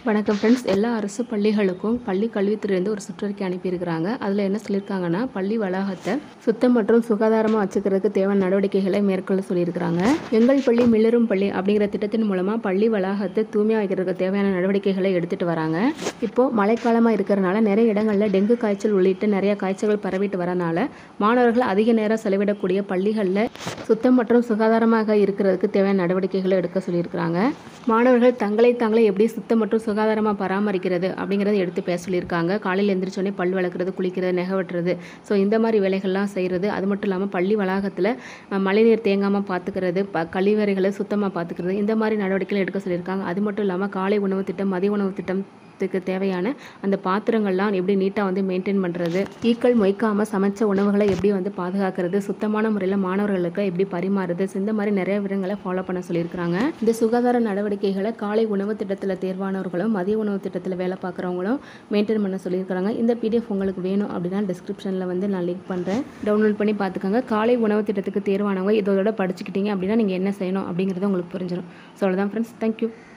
வணக்கம் ஃப்ரெண்ட்ஸ் எல்லா அரசு பள்ளிகளுக்கும் பள்ளி கல்வித்துறையிலேருந்து ஒரு சுற்றறிக்கை அனுப்பியிருக்கிறாங்க அதில் என்ன சொல்லியிருக்காங்கன்னா பள்ளி வளாகத்தை சுத்தம் மற்றும் சுகாதாரமாக வச்சுக்கிறதுக்கு தேவையான நடவடிக்கைகளை மேற்கொள்ள சொல்லியிருக்கிறாங்க எங்கள் பள்ளி மிளரும் பள்ளி அப்படிங்கிற திட்டத்தின் மூலமாக பள்ளி வளாகத்தை தூய்மையாக வைக்கிறதுக்கு தேவையான நடவடிக்கைகளை எடுத்துகிட்டு வராங்க இப்போது மழைக்காலமாக இருக்கிறனால நிறைய இடங்களில் டெங்கு காய்ச்சல் உள்ளிட்ட நிறைய காய்ச்சல்கள் பரவிட்டு வரனால மாணவர்கள் அதிக நேரம் செலவிடக்கூடிய பள்ளிகளில் சுத்தம் மற்றும் சுகாதாரமாக இருக்கிறதுக்கு தேவையான நடவடிக்கைகளை எடுக்க சொல்லியிருக்கிறாங்க மாணவர்கள் தங்களை தாங்களே எப்படி சுத்தம் மற்றும் சுகாதாரமாக பராமரிக்கிறது அப்படிங்கிறத எடுத்து பேச சொல்லியிருக்காங்க காலையில் எந்திரிச்சோடனே பல் வளர்க்குறது குளிக்கிறது நெகை வெட்டுறது ஸோ இந்த மாதிரி வேலைகள்லாம் செய்கிறது அது மட்டும் இல்லாமல் பள்ளி வளாகத்தில் அஹ், மழைநீர் தேங்காமல் பார்த்துக்கிறது ப கழிவறைகளை சுத்தமாக பார்த்துக்கிறது இந்த மாதிரி நடவடிக்கைகள் எடுக்க சொல்லியிருக்காங்க அது மட்டும் இல்லாமல் காலை உணவு திட்டம் மதிய உணவு திட்டம் த்துக்கு தேவையான அந்த பாத்திரங்கள்லாம் எப்படி நீட்டாக வந்து மெயின்டைன் பண்ணுறது ஈக்கள் மொய்க்காமல் சமைச்ச உணவுகளை எப்படி வந்து பாதுகாக்கிறது சுத்தமான முறையில் மாணவர்களுக்கு எப்படி பரிமாறுறது so இந்த மாதிரி நிறைய விதங்களை ஃபாலோ பண்ண சொல்லியிருக்கிறாங்க இந்த சுகாதார நடவடிக்கைகளை காலை உணவு திட்டத்தில் தேர்வானவர்களும் மதிய உணவு திட்டத்தில் வேலை பார்க்குறவங்களும் மெயின்டைன் பண்ண சொல்லியிருக்கிறாங்க இந்த பிடிஎஃப் உங்களுக்கு வேணும் அப்படின்னா டிஸ்கிரிப்ஷனில் வந்து நான் லிங்க் பண்ணுறேன் டவுன்லோட் பண்ணி பார்த்துக்கோங்க காலை உணவு திட்டத்துக்கு தேர்வானவங்க இதோட படிச்சுக்கிட்டீங்க அப்படின்னா நீங்கள் என்ன செய்யணும் அப்படிங்கிறது உங்களுக்கு புரிஞ்சிடும் ஸோ அவ்வளோதான் ஃப்ரெண்ட்ஸ் தேங்க்யூ